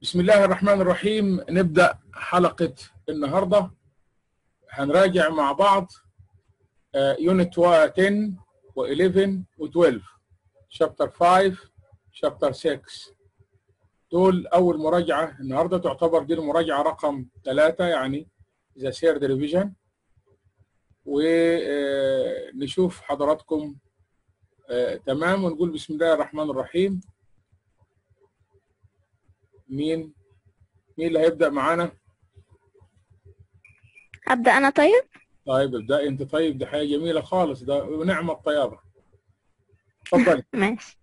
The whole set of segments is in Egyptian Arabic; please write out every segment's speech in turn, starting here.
بسم الله الرحمن الرحيم نبدأ حلقة النهاردة هنراجع مع بعض يونت 10 و11 و12 شابتر 5 شابتر 6 دول أول مراجعة النهاردة تعتبر دي المراجعة رقم 3 يعني ذا سيرد ريفيجن ونشوف حضراتكم تمام ونقول بسم الله الرحمن الرحيم مين مين اللي هيبدأ معانا؟ أبدأ أنا طيب؟ طيب ابدأ أنت طيب دي حاجة جميلة خالص ده ونعمة الطيابة اتفضلي ماشي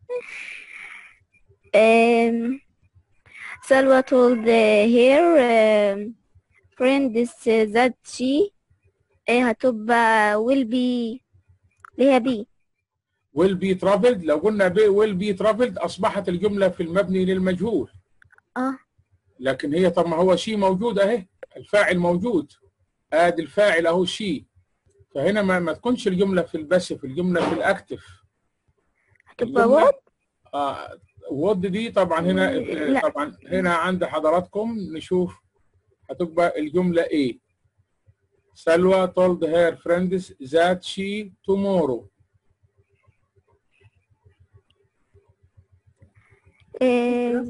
um, Salwa told uh, her um, friend is, uh, that she uh, هتبقى will be اللي هي be will be traveled لو قلنا be will be traveled أصبحت الجملة في المبني للمجهول اه لكن هي طب ما هو شيء موجود اهي الفاعل موجود ادي الفاعل اهو شيء فهنا ما, ما تكونش الجمله في الباسف الجمله في الاكتف هتبقى الجملة- what آه وود دي طبعا هنا لا. طبعا هنا عند حضراتكم نشوف هتبقى الجمله ايه سلوى told her friends that she tomorrow uh,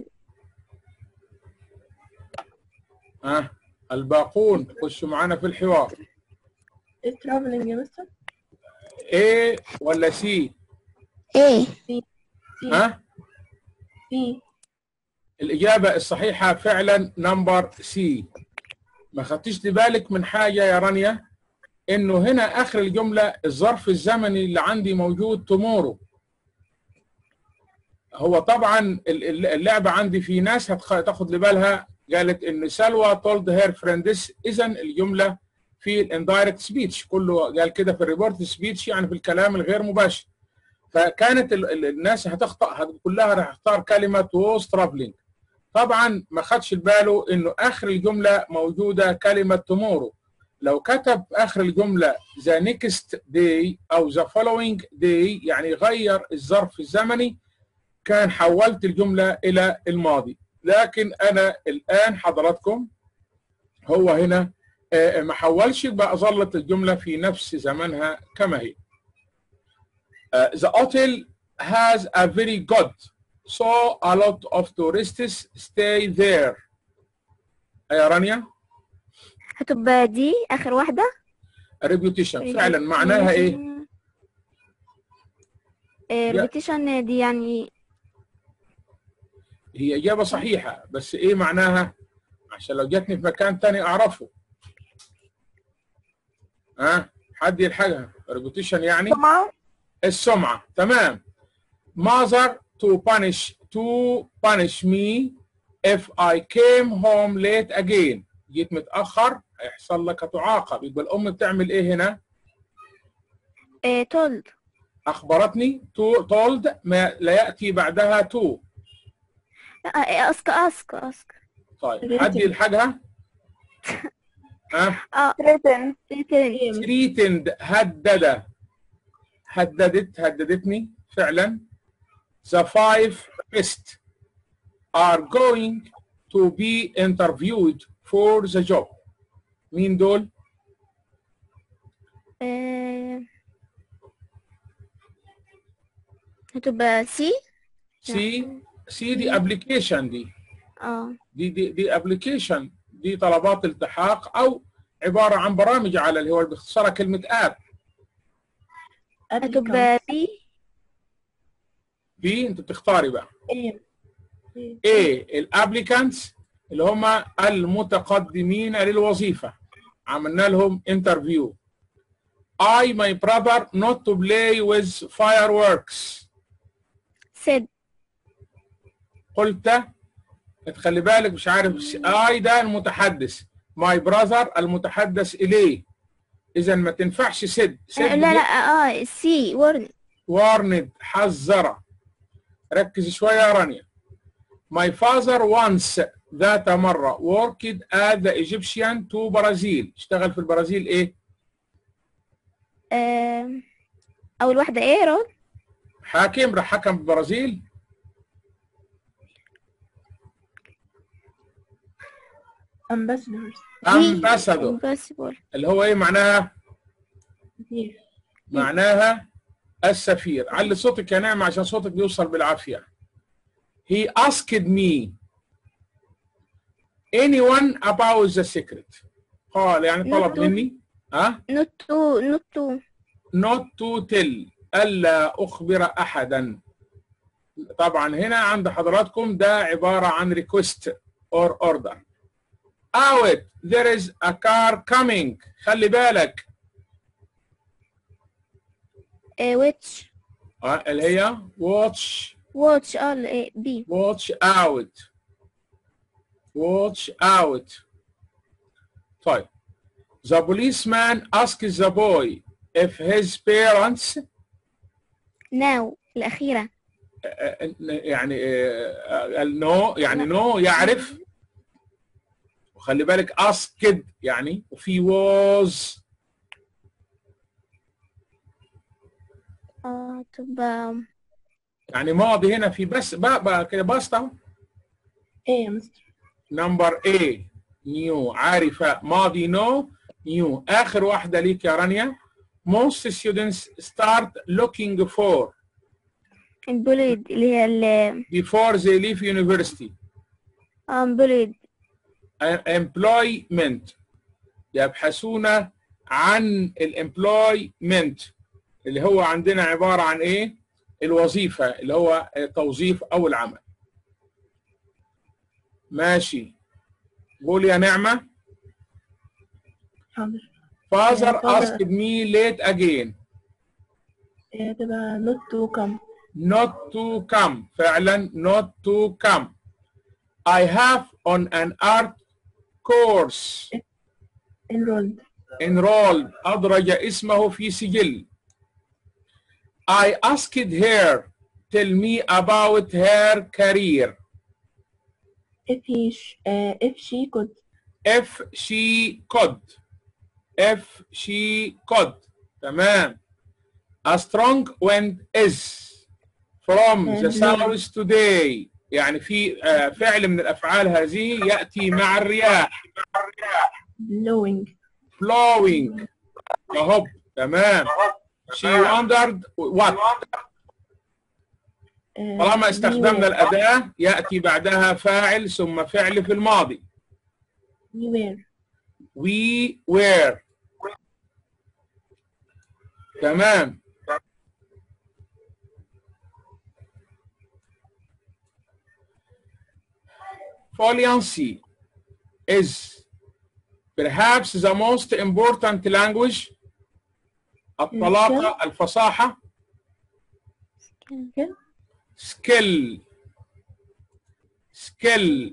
ها الباقون خشوا معنا في الحوار ايه traveling يا مستر؟ ايه ولا سي ايه في ها في الإجابة الصحيحة فعلا نمبر سي ما خدتش بالك من حاجة يا رانيا إنه هنا آخر الجملة الظرف الزمني اللي عندي موجود تومورو هو طبعا ال- ال- اللعبة عندي في ناس هتخ- تاخد لبالها قالت إن سلوى told her friends إذا الجملة في الاندايركت سبيتش كله قال كده في الريبورت سبيتش يعني في الكلام الغير مباشر فكانت ال- ال- الناس هتخطأ هت- كلها راح تختار كلمة was traveling طبعا ما خدش باله انه اخر الجمله موجوده كلمه tomorrow لو كتب اخر الجمله the next day او the following day يعني غير الظرف الزمني كان حولت الجمله الى الماضي لكن انا الان حضراتكم هو هنا آه، ما حولش بقى ظلت الجمله في نفس زمنها كما هي آه، the hotel has a very good so a lot of tourists stay there يا رانيا هتبقى دي آخر واحدة reputation فعلا معناها ايه آه، repetition دي يعني هي اجابه صحيحه بس ايه معناها عشان لو جاتني في مكان تاني اعرفه ها حد يلحقها reputation يعني السمعه تمام mother to punish to punish me if I came home late again جيت متاخر هيحصل لك تعاقب يبقى الام بتعمل ايه هنا آه، told اخبرتني تو told ما لا ياتي بعدها تو لا، آه، ask ask ask طيب حد يلحقها ها اه threaten written. threatened هدد هددت هددتني فعلا the five best are going to be interviewed for the job مين دول آه، هتبقى سي سي سي دي ابلكيشن دي اه دي دي دي ابلكيشن دي طلبات التحاق او عباره عن برامج على اللي هو باختصارها كلمه اب هتبقى بي بي انت بتختاري بقى ايه ايه الابليكانتس اللي هم المتقدمين للوظيفه عملنا لهم انترفيو I my brother not to play with fireworks said قلت تخلي بالك مش عارف I ده المتحدث my brother المتحدث اليه اذا ما تنفعش سد آه، لا لا اه سي ورن warned حذر ركز شوية يا رانيا My father once ذات مرة worked at the Egyptian to Brazil اشتغل في البرازيل ايه؟ آه، اول واحدة ايه رول حاكم راح حكم في البرازيل ambassadors ambassador impossible اللي هو ايه معناها كتير معناها السفير علي صوتك يا نعمة عشان صوتك بيوصل بالعافية he asked me anyone about the secret قال يعني طلب Not to- مني ها not to not to not to tell ألا أخبر أحدا طبعا هنا عند حضراتكم ده عبارة عن request or order out there is a car coming خلي بالك uh, which آه، اللي هي watch watch all uh, B watch out watch out طيب the policeman asks the boy if his parents now الأخيرة آه، يعني نو يعني نو يعرف وخلي بالك asked يعني وفي was آه تبقى يعني ماضي هنا في بس بقى, بقى كده بسطة ايه يا مستر نمبر A نيو عارفة ماضي نو نيو آخر واحدة ليك يا رانيا most students start looking for employed اللي هي ال before they leave university employed employment يبحثون عن الامبلويمنت اللي هو عندنا عبارة عن ايه الوظيفة اللي هو التوظيف او العمل ماشي قول يا نعمة حاضر father Yeah, father. asked me late again إيه تبقى not to come not to come فعلا not to come I have on an art course enrolled enrolled أدرج اسمه في سجل I asked her tell me about her career if he sh- uh, if she could if she could if she could تمام a strong wind is from the south today يعني في آه، فعل من الأفعال هذه يأتي مع الرياح blowing flowing أهو تمام she wondered what uh, طالما استخدمنا we were- الأداة يأتي بعدها فاعل ثم فعل في الماضي we were we were تمام Fluency is perhaps the most important language الطلاقة الفصاحة skill skill skill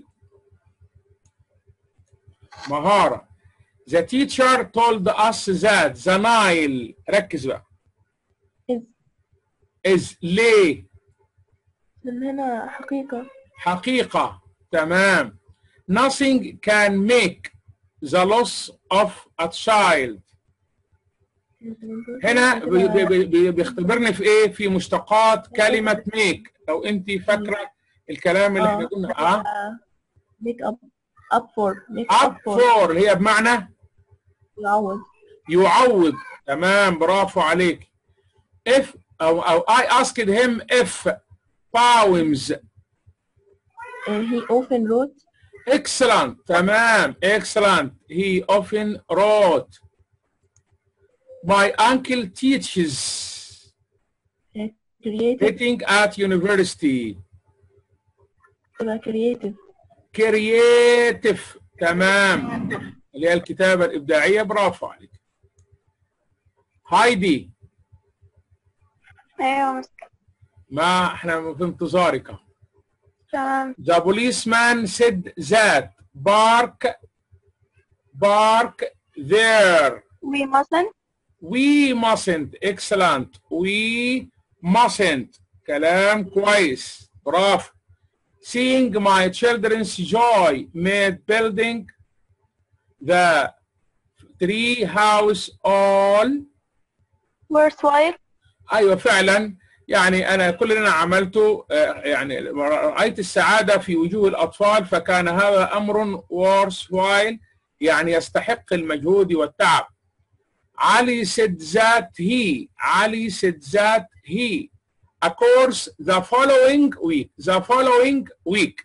مهارة The teacher told us that the Nile ركز بقى is is ليه من هنا حقيقة حقيقة تمام nothing can make the loss of a child هنا بي- بي- بي- بي- بيختبرني في ايه في مشتقات كلمة make لو انت فاكرة الكلام اللي احنا قلنا اه make up up for make up up for for اللي هي بمعنى يعوض يعوض تمام برافو عليك if او او I asked him if poems Uh, he often wrote excellent تمام excellent he often wrote my uncle teaches uh, creative sitting at university تبقى creative creative تمام اللي هي الكتابة الإبداعية برافو عليك هايدي أيوة ما احنا في انتظارك تمام The policeman said that bark bark there we mustn't we mustn't excellent we mustn't كلام كويس برافو seeing my children's joy made building the tree house all worthwhile ايوه فعلا يعني انا كل اللي انا عملته آه، يعني رايت السعاده في وجوه الاطفال فكان هذا امر worth while يعني يستحق المجهود والتعب علي said that he علي said that he a course the following week the following week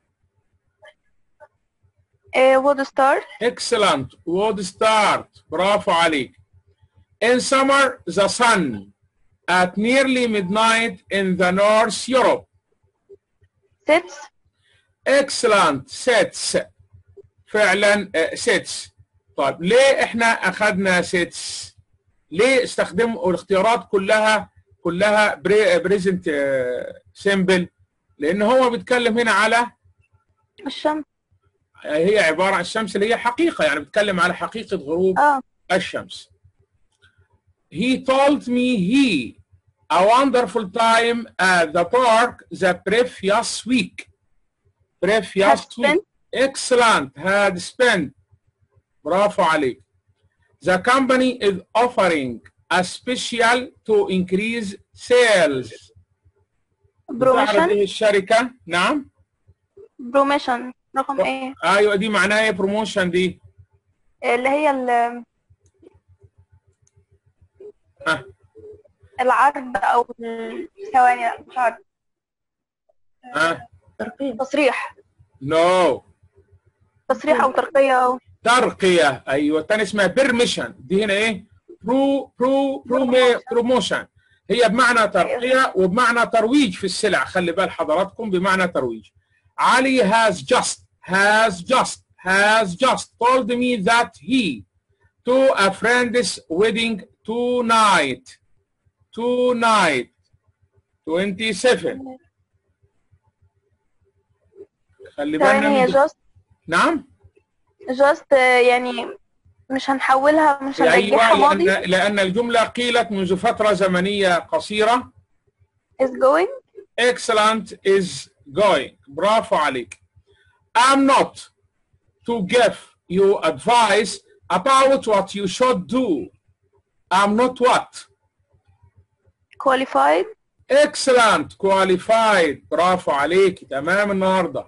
uh, would start excellent would start برافو عليك in summer the sun at nearly midnight in the north Europe sits excellent sets فعلا آه، sets طيب ليه احنا اخذنا sets ليه استخدموا الاختيارات كلها كلها بريزنت سيمبل لان هو بيتكلم هنا على الشمس هي عباره عن الشمس اللي هي حقيقه يعني بيتكلم على حقيقه غروب اه الشمس. He told me he a wonderful time at the park the previous week. Previous Had week. spent. Excellent. Had spent. برافو عليك. The company is offering a special to increase sales. تعرض بروميشن ايه الشركة؟ نعم. بروميشن رقم ايه ايوه دي معناها ايه بروموشن دي؟ اللي هي ال- ها. العرض او ال- ثواني لا مش عرض ها؟ ترقيم نو. تصريح No. تصريح او ترقية او ترقيه ايوه الثاني اسمها بيرميشن دي هنا ايه برو برو برو بروموشن هي بمعنى ترقيه وبمعنى ترويج في السلع خلي بال حضراتكم بمعنى ترويج علي has just has just has just told me that he to a friend's wedding tonight tonight 27 خلي بالنا ثواني هي من جاست نعم جاست يعني مش هنحولها مش هنرجعها ايوه ماضي لان لان الجمله قيلت منذ فتره زمنيه قصيره is going excellent is going برافو عليك I'm not to give you advice about what you should do I'm not what qualified excellent qualified برافو عليك تمام النهارده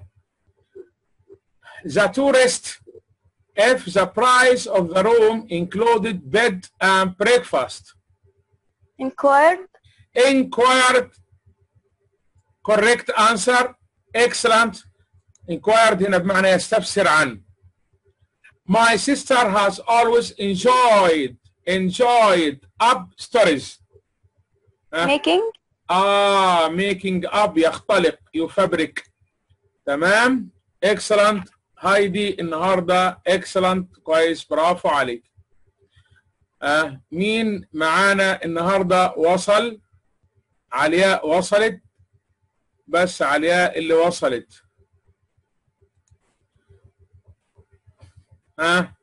the tourist if the price of the room included bed and breakfast inquired inquired correct answer excellent inquired هنا بمعنى يستفسر عن my sister has always enjoyed enjoyed up stories ها؟ making اه making up يختلق يفبرك تمام excellent هايدي النهارده excellent كويس برافو عليك آه مين معانا النهارده وصل علياء وصلت بس علياء اللي وصلت ها آه.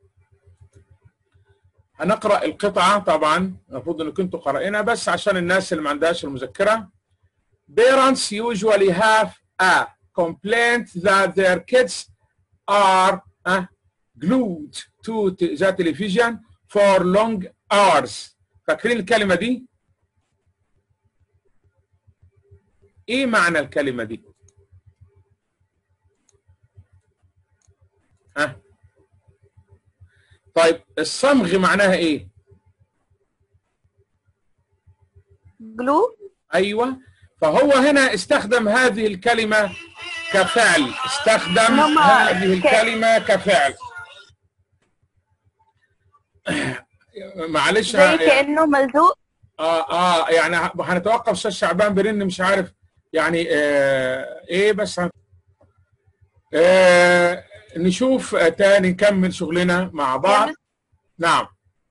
هنقرا القطعه طبعا المفروض ان كنتوا قارئينها بس عشان الناس اللي ما عندهاش المذكره Parents usually have a complaint that their kids are uh, glued to t- the television for long hours. فاكرين الكلمة دي؟ إيه معنى الكلمة دي؟ ها؟ طيب الصمغ معناها إيه؟ glue ايوه فهو هنا استخدم هذه الكلمه كفعل استخدم هما هذه ك- الكلمه كفعل معلش زي ه- كأنه ملزوق اه اه يعني ه- هنتوقف استاذ شعبان برن مش عارف يعني آه ايه بس هن- آه نشوف آه تاني نكمل شغلنا مع بعض يعني نعم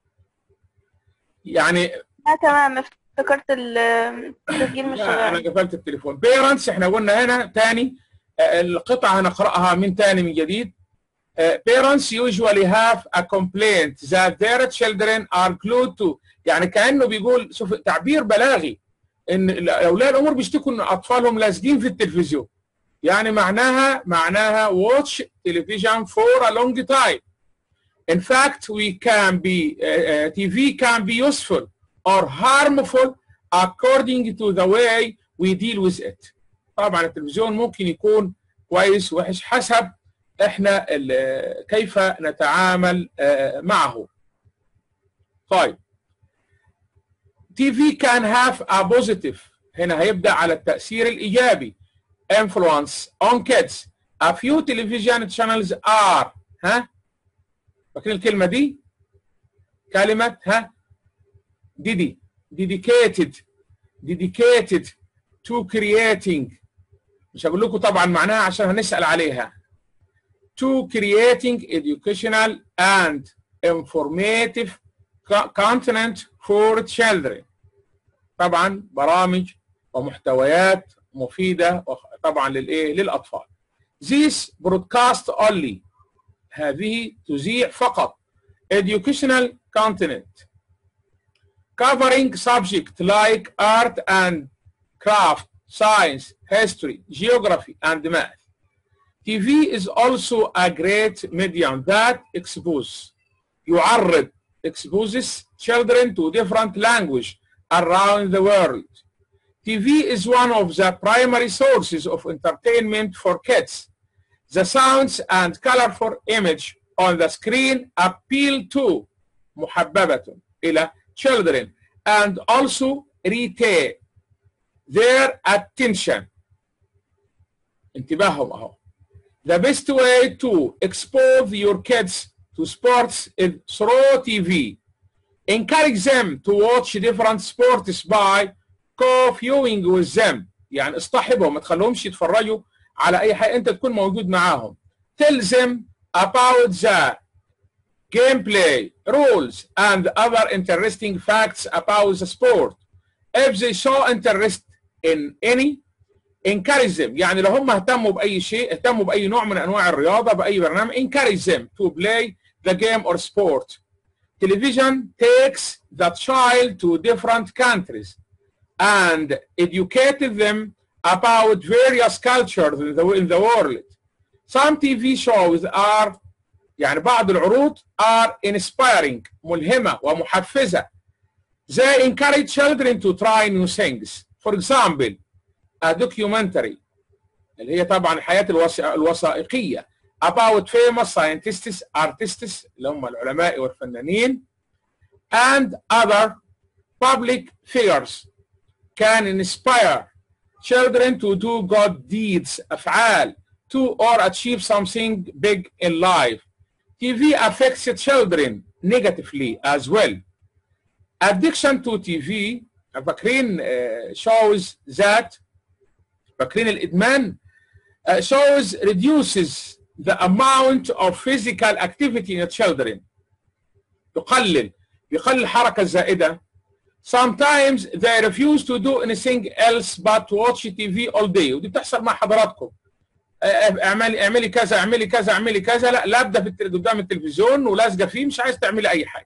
يعني لا تمام افتكرت ال- التسجيل مش لا انا شغال قفلت التليفون بيرنتس احنا قلنا هنا تاني آه، القطعه هنقراها من تاني من جديد آه، parents usually have a complaint that their children are glued to يعني كانه بيقول شوف تعبير بلاغي ان اولياء الامور بيشتكوا ان اطفالهم لازقين في التلفزيون يعني معناها معناها watch television for a long time in fact we can be uh, uh, TV can be useful or harmful according to the way we deal with it طبعا التلفزيون ممكن يكون كويس وحش حسب احنا ال- كيف نتعامل آه، معه طيب TV can have a positive هنا هيبدأ على التأثير الإيجابي influence on kids a few television channels are ها فاكرين الكلمة دي كلمة ها ديدي dedicated dedicated to creating مش هقول لكم طبعا معناها عشان هنسأل عليها to creating educational and informative co- content for children طبعا برامج ومحتويات مفيدة وخ- طبعا للايه للأطفال This broadcast only هذه تذيع فقط educational content covering subject like art and craft, science, history, geography, and math. TV is also a great medium that exposes يعرض exposes children to different language around the world. TV is one of the primary sources of entertainment for kids. The sounds and colorful image on the screen appeal to محببة إلى children and also retain their attention انتباههم اهو the best way to expose your kids to sports is through TV encourage them to watch different sports by co-viewing with them يعني اصطحبهم ما تخليهمش يتفرجوا على اي حاجه انت تكون موجود معاهم tell them about the gameplay rules and other interesting facts about the sport if they show interest in any encourage them يعني لو هم اهتموا باي شيء اهتموا باي نوع من انواع الرياضه باي برنامج encourage them to play the game or sport television takes the child to different countries and educated them about various cultures in the, in the world some TV shows are يعني بعض العروض are inspiring ملهمة ومحفزة they encourage children to try new things for example a documentary اللي هي طبعا الحياة الوث- الوثائقية about famous scientists artists اللي هم العلماء والفنانين and other public figures can inspire children to do good deeds أفعال to or achieve something big in life TV affects children negatively as well. Addiction to TV فاكرين uh, shows that فاكرين الإدمان uh, shows reduces the amount of physical activity in children يقلل يقلل الحركة الزائدة sometimes they refuse to do anything else but watch TV all day ودي بتحصل مع حضراتكم اعملي اعملي كذا اعملي كذا اعملي كذا لا لابده في التل- قدام التلفزيون ولازقه فيه مش عايز تعملي اي حاجه.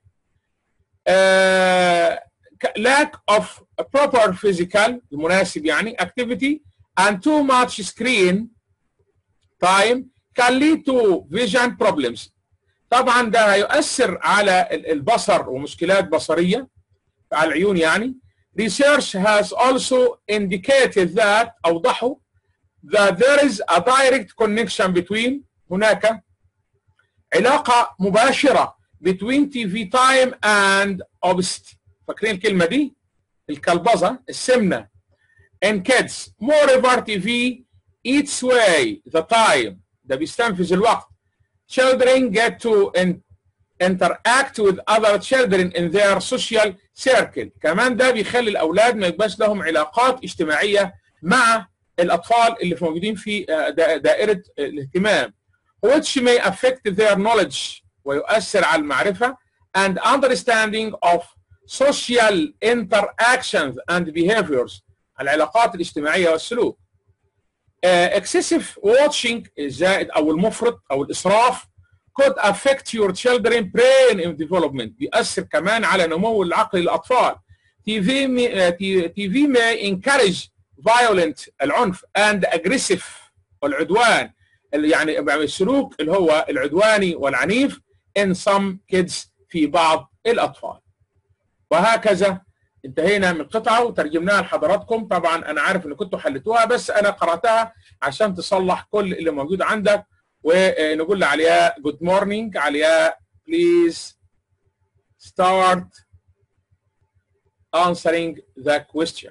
آه، ك- lack of proper physical المناسب يعني activity and too much screen time can lead to vision problems. طبعا ده هيؤثر على ال- البصر ومشكلات بصريه على العيون يعني. Research has also indicated that اوضحوا that there is a direct connection between هناك علاقة مباشرة between TV time and obesity فاكرين الكلمة دي؟ الكلبظة السمنة in kids moreover TV eats away the time ده بيستنفذ الوقت children get to in, interact with other children in their social circle كمان ده بيخلي الأولاد ما يبقاش لهم علاقات اجتماعية مع الأطفال اللي موجودين في آه، دا- دائرة الاهتمام which may affect their knowledge ويؤثر على المعرفة and understanding of social interactions and behaviors العلاقات الاجتماعية والسلوك uh, excessive watching الزائد أو المفرط أو الإسراف could affect your children brain development بيأثر كمان على نمو العقل للأطفال TV may, uh, TV may encourage violent العنف and aggressive والعدوان اللي يعني السلوك اللي هو العدواني والعنيف in some kids في بعض الأطفال وهكذا انتهينا من قطعه وترجمناها لحضراتكم طبعا انا عارف ان كنتوا حلتوها بس انا قراتها عشان تصلح كل اللي موجود عندك ونقول لعلياء جود مورنينج علياء بليز start answering the question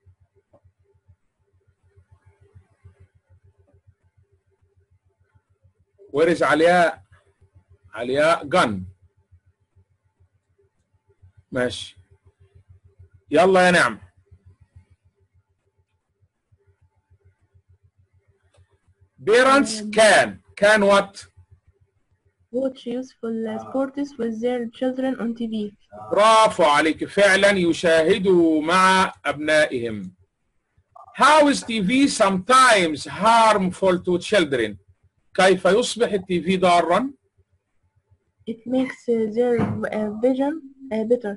where is علياء علياء gun ماشي يلا يا نعم parents can can what watch useful uh, sports with their children on TV. برافو عليك فعلا يشاهدوا مع أبنائهم How is TV sometimes harmful to children كيف يصبح التي في ضارا It makes uh, their uh, vision uh, better.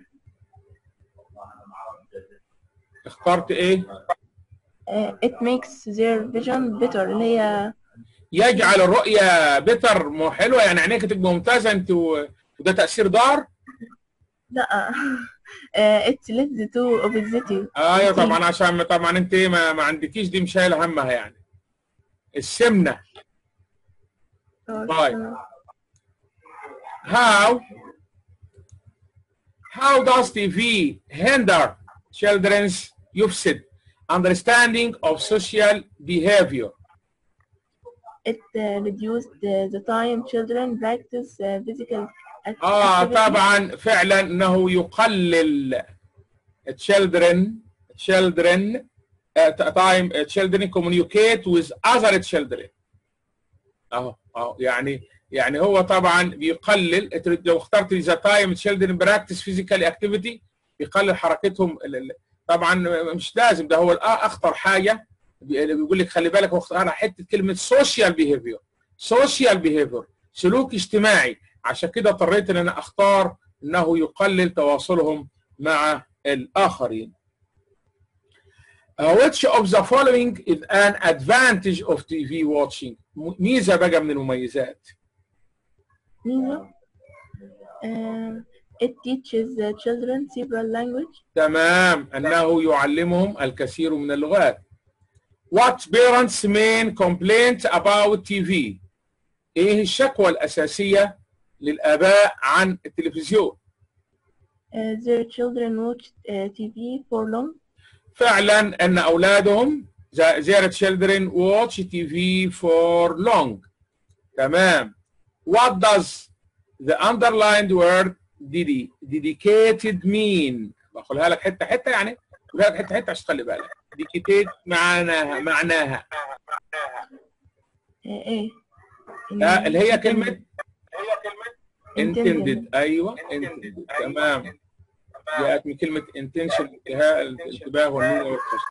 اخترت ايه Uh, it makes their vision better اللي هي يجعل الرؤية بتر مو حلوة يعني عينيك تبقى ممتازة انت و- وده تأثير ضار لا uh, it leads to obesity. ايوه طبعا عشان طبعا انت ما, ما عندكيش دي مش شايله همها يعني السمنه طيب. how how does TV hinder children's يفسد understanding of social behavior It uh, reduced uh, the time children practice uh, physical act- اه activity. طبعا فعلا انه يقلل children children uh, time uh, children communicate with other children اهو اهو يعني يعني هو طبعا بيقلل إنت لو اخترت ذا تايم children practice physical activity بيقلل حركتهم ال- ال- طبعا مش لازم ده هو الأ- اخطر حاجه بي- بيقول لك خلي بالك هو اختار حته كلمه social behavior social behavior سلوك اجتماعي عشان كده اضطريت ان انا اختار انه يقلل تواصلهم مع الاخرين. Uh, which of the following is an advantage of TV watching؟ م- ميزه بقى من المميزات. ميزة. Uh, it teaches the children several language. تمام انه يعلمهم الكثير من اللغات. What parents main complaint about TV؟ ايه الشكوى الاساسيه للاباء عن التلفزيون؟ Uh, their children watch uh, TV for long. فعلا ان اولادهم ذا- their children watch TV for long تمام what does the underlined word dedi- dedicated mean بقولها لك حته حته يعني بقولها لك حته حته عشان تخلي بالك dedicated معناها معناها Uh, ايه آه، اللي هي كلمه Intended. intended ايوه intended تمام جاءت من كلمه intention انتهاء الانتباه والنية والقصد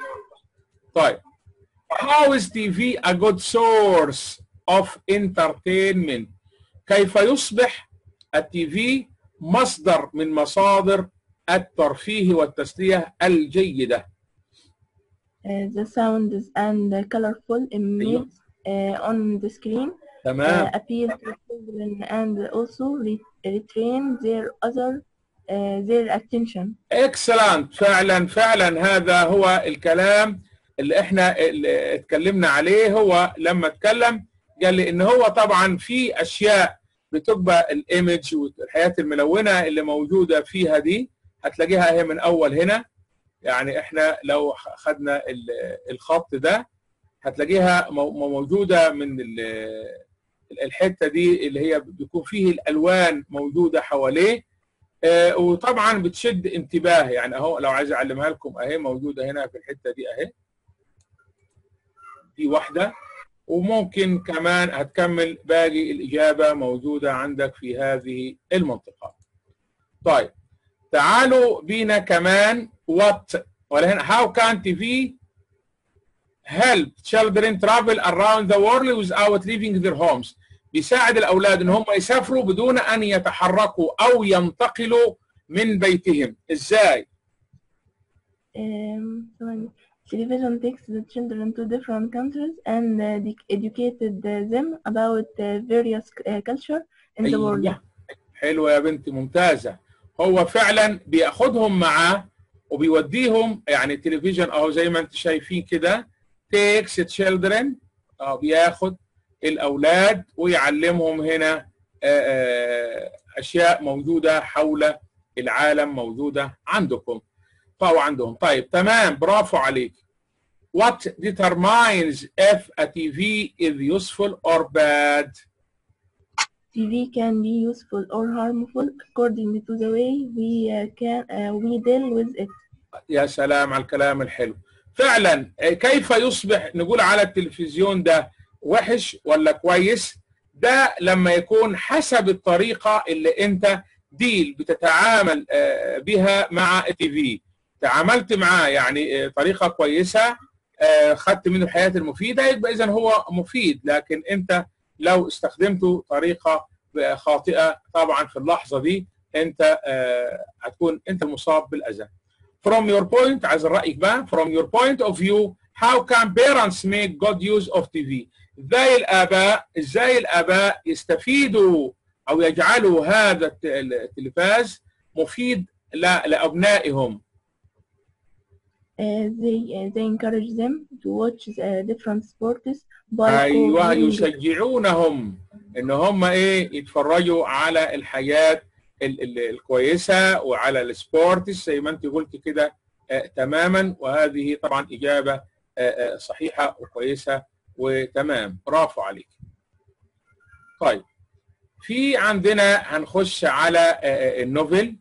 طيب how is TV a good source of entertainment كيف يصبح التي في مصدر من مصادر الترفيه والتسلية الجيدة Uh, the sounds and the colorful images uh, on the screen uh, تمام appeal to children and also re- retrain their other uh, their attention. اكسلنت فعلا فعلا هذا هو الكلام اللي احنا اللي اتكلمنا عليه هو لما اتكلم قال لي ان هو طبعا في اشياء بتبقى الايمج والحياه الملونه اللي موجوده فيها دي هتلاقيها هي من اول هنا يعني احنا لو خدنا ال- الخط ده هتلاقيها مو- موجوده من ال- الحته دي اللي هي بيكون فيه الالوان موجوده حواليه آه، وطبعا بتشد انتباه يعني اهو لو عايز اعلمها لكم اهي موجوده هنا في الحته دي اهي دي واحده وممكن كمان هتكمل باقي الاجابه موجوده عندك في هذه المنطقه. طيب تعالوا بينا كمان وات ولا هنا how can TV help children travel around the world without leaving their homes بيساعد الاولاد ان هم يسافروا بدون ان يتحركوا او ينتقلوا من بيتهم ازاي Um, ثواني. television takes the children to different countries and uh, de- educated uh, them about uh, various uh, culture in the world. أيوة. حلوه يا بنتي ممتازه هو فعلا بياخدهم معاه وبيوديهم يعني التلفزيون اهو زي ما انتم شايفين كده takes children اه بياخد الاولاد ويعلمهم هنا آه، آه، اشياء موجوده حول العالم موجوده عندكم فهو عندهم طيب تمام برافو عليك What determines if a TV is useful or bad? TV can be useful or harmful according to the way we uh, can uh, we deal with it. يا سلام على الكلام الحلو فعلا آه، كيف يصبح نقول على التلفزيون ده وحش ولا كويس ده لما يكون حسب الطريقة اللي انت ديل بتتعامل آه، بها مع التي في تعاملت معاه يعني آه، طريقة كويسة آه، خدت منه الحياة المفيدة يبقى إذا هو مفيد لكن أنت لو استخدمته طريقة خاطئة طبعا في اللحظة دي أنت آه، هتكون أنت المصاب بالأذى. From your point عايز رأيك بقى from your point of view how can parents make good use of TV؟ ازاي الآباء ازاي الآباء يستفيدوا أو يجعلوا هذا الت- التلفاز مفيد ل- لأبنائهم Uh, they uh, they encourage them to watch uh, different sports by ايوه calling- يشجعونهم ان هم ايه يتفرجوا على الحياه ال- ال- الكويسه وعلى السبورتس زي ما انت قلت كده آه تماما وهذه طبعا اجابه آه آه صحيحه وكويسه وتمام برافو عليك. طيب في عندنا هنخش على آه آه النوفل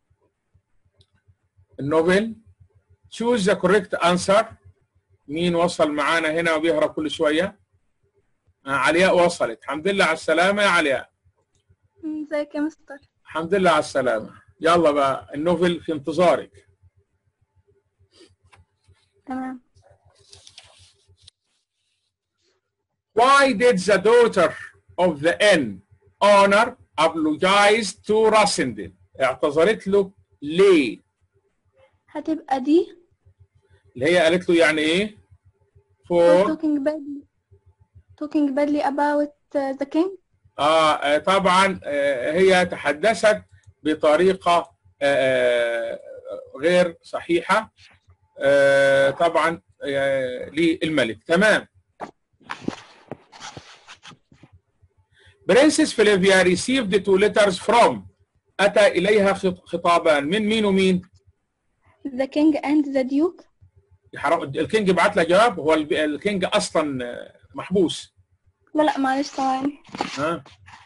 النوفل choose the correct answer مين وصل معانا هنا وبيهرب كل شويه آه علياء وصلت الحمد لله على السلامه يا علياء ازيك يا مستر الحمد لله على السلامه يلا بقى النوفل في انتظارك تمام Why did the daughter of the N honor apologize to Rassendil اعتذرت له ليه هتبقى دي اللي هي قالت له يعني ايه for talking badly talking badly about uh, the king آه آه، طبعا آه هي تحدثت بطريقة آه آه، غير صحيحة آه طبعا آه للملك تمام برنسس فيليفيا received two letters from أتى إليها خط- خطابان من مين ومين؟ the king and the duke حرام الكينج بعت له جواب هو الب- الكينج أصلا آه، محبوس لا لا معلش ثواني ها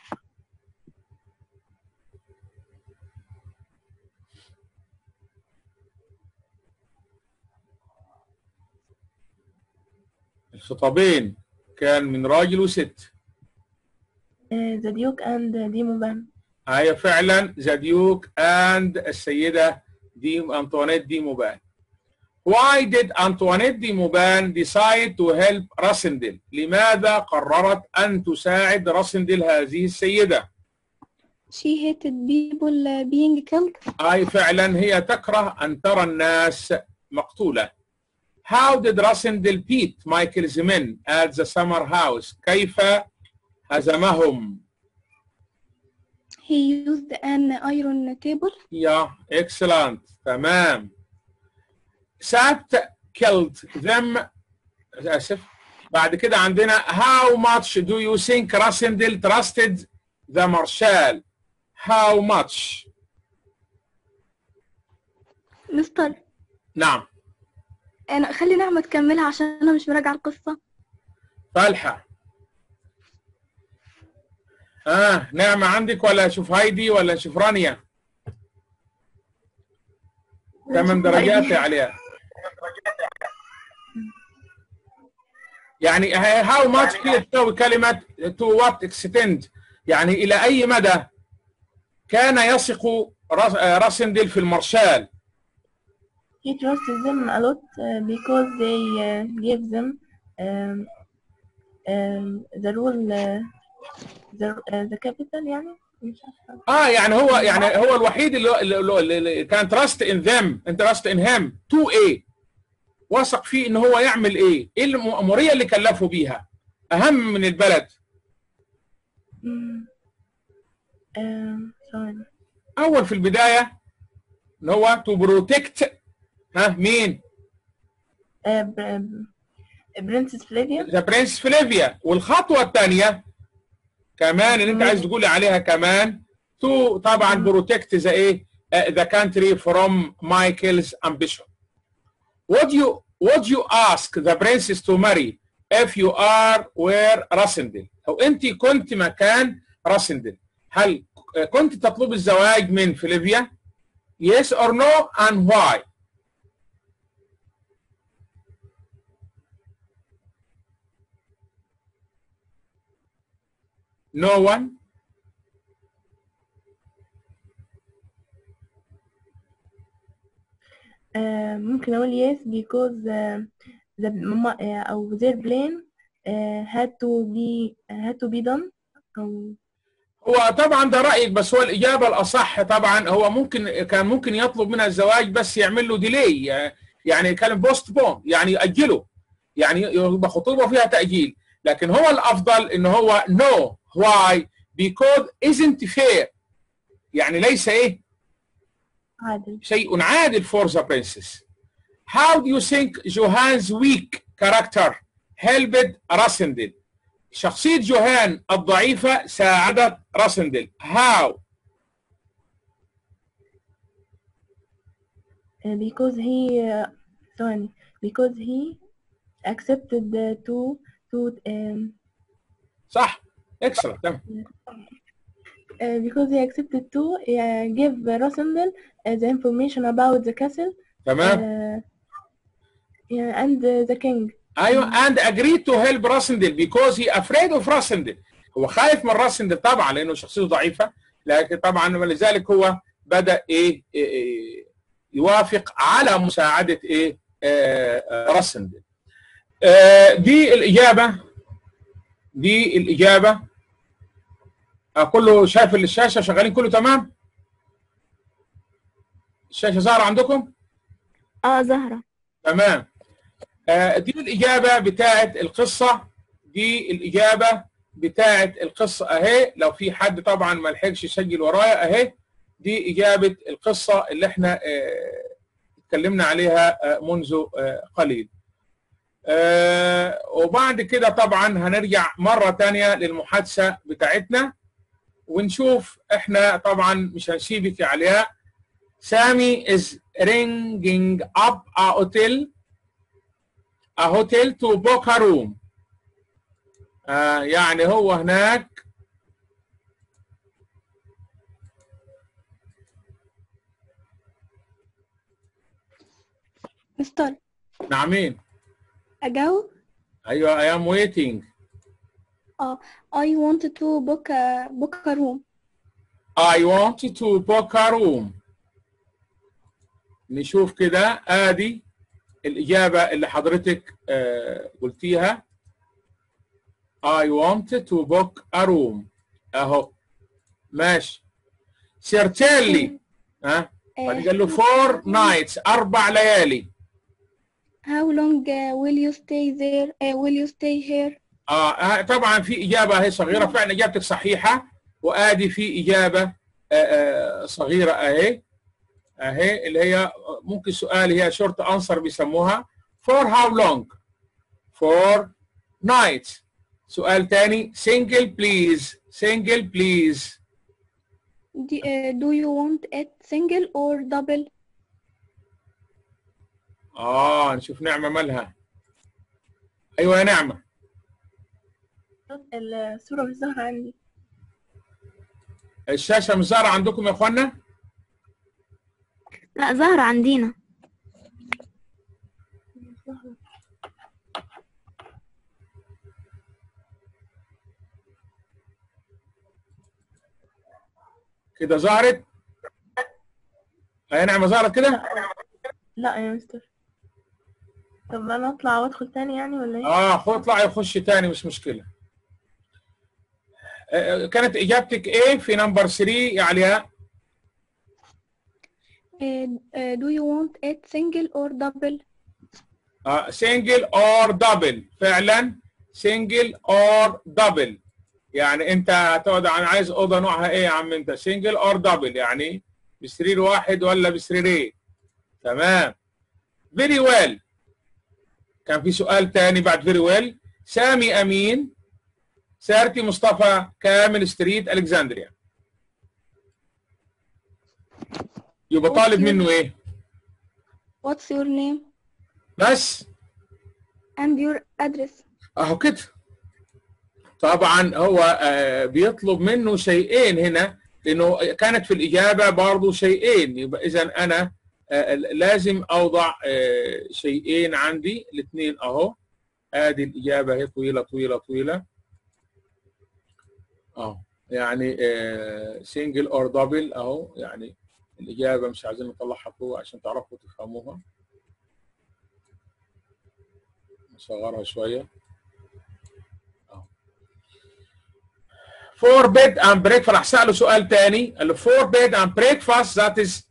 الخطابين كان من راجل وست uh, the Duke and uh, Dimoban. هي فعلا ذا ديوك اند السيده دي انطوانيت دي موبان Why did Antoinette دي موبان decide to help راسندل؟ لماذا قررت أن تساعد راسندل هذه السيدة؟ she hated people uh, being killed أي فعلا هي تكره أن ترى الناس مقتولة. How did راسندل beat مايكلز men at the summer house؟ كيف هزمهم؟ he used an iron table يا excellent تمام. Sapt killed them آسف بعد كده عندنا how much do you think راسندل trusted the marshal؟ How much؟ مستر نعم انا خلي نعمة تكملها عشان انا مش مراجعة القصة فالحة اه نعمة عندك ولا اشوف هايدي ولا اشوف رانيا ثمان درجات يا علياء يعني how much كده تساوي كلمة to what extent يعني إلى أي مدى كان يثق راس- آه، راسندل في المارشال He trusted them a lot uh, because they uh, gave them um, um, the rule uh, the, uh, the capital يعني مش عارفة اه يعني هو يعني هو الوحيد اللي, اللي, اللي, اللي كان تراست ان ذم انت تراست ان هيم تو ايه وثق فيه ان هو يعمل ايه ايه المأمورية اللي كلفه بيها اهم من البلد مم. um, ثواني اول في البداية ان هو تو بروتكت ها مين برنسس فليفيا ذا برنس فليفيا والخطوه الثانيه كمان اللي انت عايز تقولي عليها كمان تو طبعا بروتكت ذا ايه ذا كانتري فروم مايكلز امبيشن would you would you ask the princess to marry if you are where راسندل لو انت كنت مكان راسندل هل كنت تطلب الزواج من فليفيا yes or no and why no one آه، ممكن أقول yes because آه، the ماما آه، أو their plan آه، had to be had to be done أو هو طبعا ده رايك بس هو الاجابه الاصح طبعا هو ممكن كان ممكن يطلب منها الزواج بس يعمل له ديلي يعني كان بوست بون يعني ياجله يعني يبقى خطوبه فيها تاجيل لكن هو الافضل ان هو نو واي because isn't fair يعني ليس ايه عادل شيء عادل for the princess how do you think Johan's weak character helped راسندل شخصية جوهان الضعيفة ساعدت راسندل how آه، because he آه، ثواني because he accepted the to to um, صح excellent تمام uh, because he accepted to uh, give Rosendal uh, the information about the castle تمام uh, yeah, and uh, the king. ايوه and agreed to help راسندل because he afraid of راسندل هو خايف من راسندل طبعا لانه شخصيته ضعيفه لكن طبعا ولذلك هو بدا ايه, إيه, إيه يوافق على مساعده ايه آه آه راسندل آه دي الاجابه دي الاجابه آه كله شايف الشاشه شغالين كله تمام الشاشه ظاهره عندكم اه زهرة تمام آه، دي الإجابة بتاعت القصة دي الإجابة بتاعت القصة أهي لو في حد طبعا ما لحقش يسجل ورايا أهي دي إجابة القصة اللي احنا آه، اتكلمنا عليها آه، منذ آه، قليل آه، وبعد كده طبعا هنرجع مرة تانية للمحادثة بتاعتنا ونشوف احنا طبعا مش هنسيبك يا علياء سامي is ringing up a hotel a hotel to book a room آه يعني هو هناك مستر نعمين أجاوب ايوه I am waiting I want to book a book a room I want to book a room نشوف كده ادي الاجابه اللي حضرتك آه قلتيها I want to book a room اهو ماشي certainly ها بعد قال له four nights اربع ليالي How long uh, will you stay there uh, will you stay here آه آه، طبعا في اجابه اهي صغيره فعلا اجابتك صحيحه وادي في اجابه آه آه صغيره اهي اهي اللي هي ممكن سؤال هي شورت انسر بيسموها for how long for nights سؤال تاني single please single please do, uh, do you want it single or double اه نشوف نعمه مالها ايوه يا نعمه الصورة مش ظاهرة عندي الشاشه مش ظاهره عندكم يا اخوانا لا زهرة عندنا مش ظاهرة. كده ظهرت يا نعمه ظهرت كده لا يا مستر طب انا اطلع وادخل تاني يعني ولا ايه؟ اه خد اطلع يخش تاني مش مشكله آه، كانت اجابتك ايه في نمبر 3 يا علياء uh, uh, do you want it single or double سنجل اور دبل فعلا سنجل اور دبل يعني انت هتقعد عن عايز اوضه نوعها ايه يا عم انت سنجل اور دبل يعني بسرير واحد ولا بسريرين تمام very well كان في سؤال تاني بعد very well سامي امين سارتي مصطفى كامل ستريت الكسندريا يبقى طالب منه ايه What's your name بس and your address اهو كده طبعا هو آه، بيطلب منه شيئين هنا لانه كانت في الاجابه برضه شيئين يبقى اذا انا آه، لازم اوضع آه، شيئين عندي الاثنين اهو ادي الاجابه هي طويله طويله طويله اهو يعني سنجل اور دبل اهو يعني الاجابه مش عايزين نطلعها فوق عشان تعرفوا تفهموها نصغرها شويه فور بيد اند بريكفاست راح ساله سؤال تاني قال له فور بيد اند بريكفاست ذات از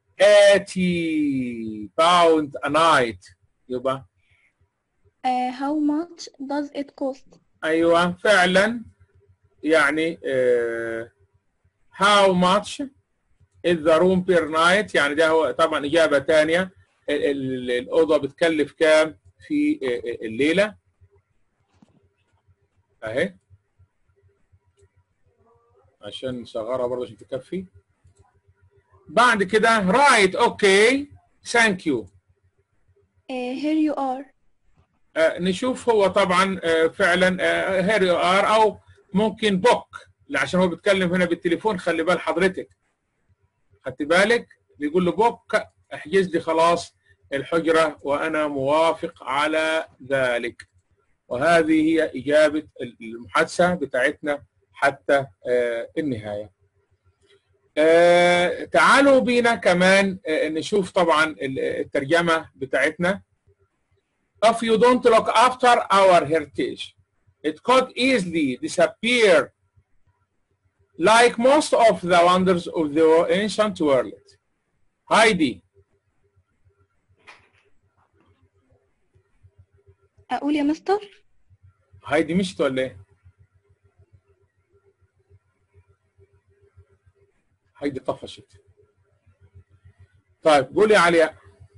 80 باوند ا نايت يبقى uh, how much does it cost ايوه فعلا يعني uh, how much is the room per night يعني ده هو طبعا اجابه ثانيه الاوضه بتكلف كام في uh, الليله اهي عشان نصغرها برضه عشان تكفي بعد كده رايت اوكي ثانك يو uh, here you are نشوف هو طبعا آه، فعلا هير يو ار او ممكن بوك عشان هو بيتكلم هنا بالتليفون خلي بال حضرتك خدت بالك بيقول له بوك احجز لي خلاص الحجره وانا موافق على ذلك وهذه هي اجابه المحادثه بتاعتنا حتى آه، النهايه آه، تعالوا بينا كمان آه، نشوف طبعا الترجمه بتاعتنا if you don't look after our heritage it could easily disappear like most of the wonders of the ancient world هايدي اقول يا مستر هايدي مشت ولا ايه؟ هايدي طفشت طيب قولي عليا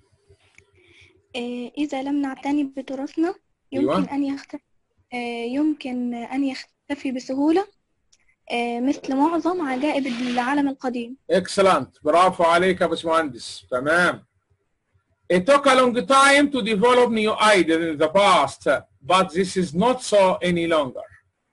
آه، إذا لم نعتني بتراثنا أيوة. يمكن أن يختفي يمكن أن يختفي بسهولة آه، مثل معظم عجائب العالم القديم اكسلنت برافو عليك يا باشمهندس تمام It took a long time to develop new ideas in the past, but this is not so any longer.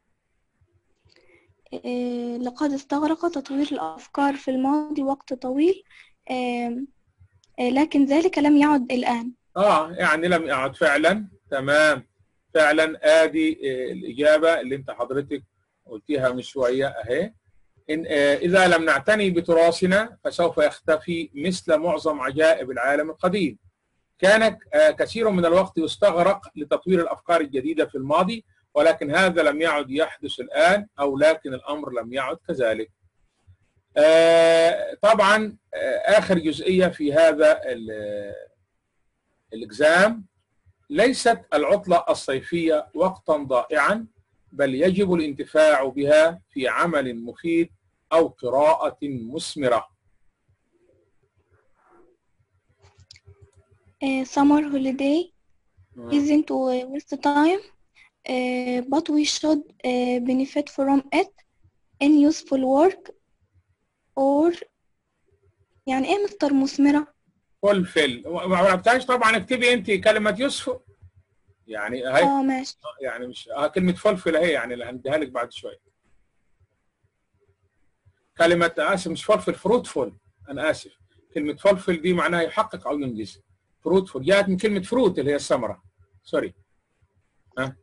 آه، لقد استغرق تطوير الأفكار في الماضي وقت طويل آه، آه، لكن ذلك لم يعد الآن اه يعني لم يعد فعلا تمام فعلا ادي آه، الاجابه اللي انت حضرتك قلتيها من شويه اهي إن آه، اذا لم نعتني بتراثنا فسوف يختفي مثل معظم عجائب العالم القديم. كان آه، كثير من الوقت يستغرق لتطوير الافكار الجديده في الماضي ولكن هذا لم يعد يحدث الان او لكن الامر لم يعد كذلك. آه، طبعا آه، اخر جزئيه في هذا ال- الاكزام ليست العطله الصيفيه وقتا ضائعا بل يجب الانتفاع بها في عمل مفيد او قراءه مثمره. آه، summer holiday isn't a waste time uh, but we should uh, benefit from it in useful work or يعني ايه مستر مثمرة؟ فلفل ما عرفتهاش طبعا اكتبي انت كلمه يوسف يعني هاي اه ماشي يعني مش آه كلمه فلفل اهي يعني اللي هنديها لك بعد شويه كلمه اسف مش فلفل فروتفول انا اسف كلمه فلفل دي معناها يحقق او ينجز فروتفول جاءت من كلمه فروت اللي هي الثمره سوري ها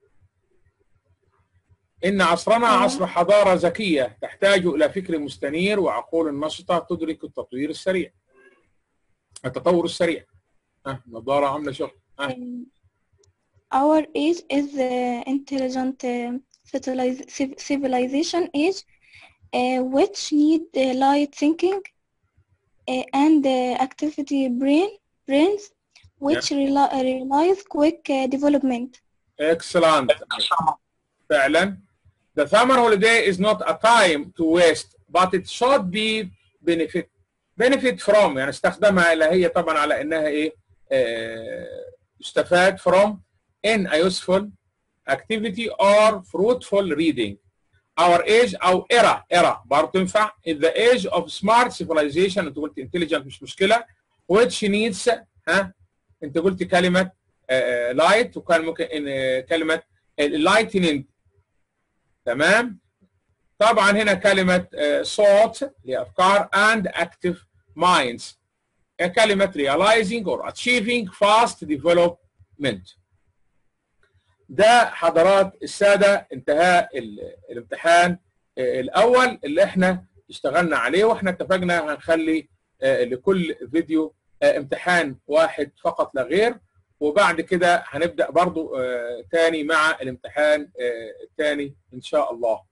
ان عصرنا آه. عصر حضاره ذكيه تحتاج الى فكر مستنير وعقول نشطه تدرك التطوير السريع التطور السريع ها نظاره عامله شغل ها Um, our age is the intelligent uh, civiliz- civ- civilization age uh, which need uh, light thinking uh, and uh, activity brain brains which rely, realize quick uh, development. Excellent. فعلا. The summer holiday is not a time to waste, but it should be benefit benefit from يعني استخدمها اللي هي طبعا على انها ايه آه، يستفاد from in a useful activity or fruitful reading our age او era era برضه تنفع in the age of smart civilization انت قلت intelligent مش مشكله which needs ها انت قلت كلمه لايت وكان ممكن إن كلمه lightning تمام طبعا هنا كلمه thought لافكار and active minds كلمه realizing or achieving fast development ده حضرات الساده انتهاء ال- الامتحان آه، الاول اللي احنا اشتغلنا عليه واحنا اتفقنا هنخلي آه، لكل فيديو آه، امتحان واحد فقط لا غير وبعد كده هنبدا برضو آه، تاني مع الامتحان آه، التاني ان شاء الله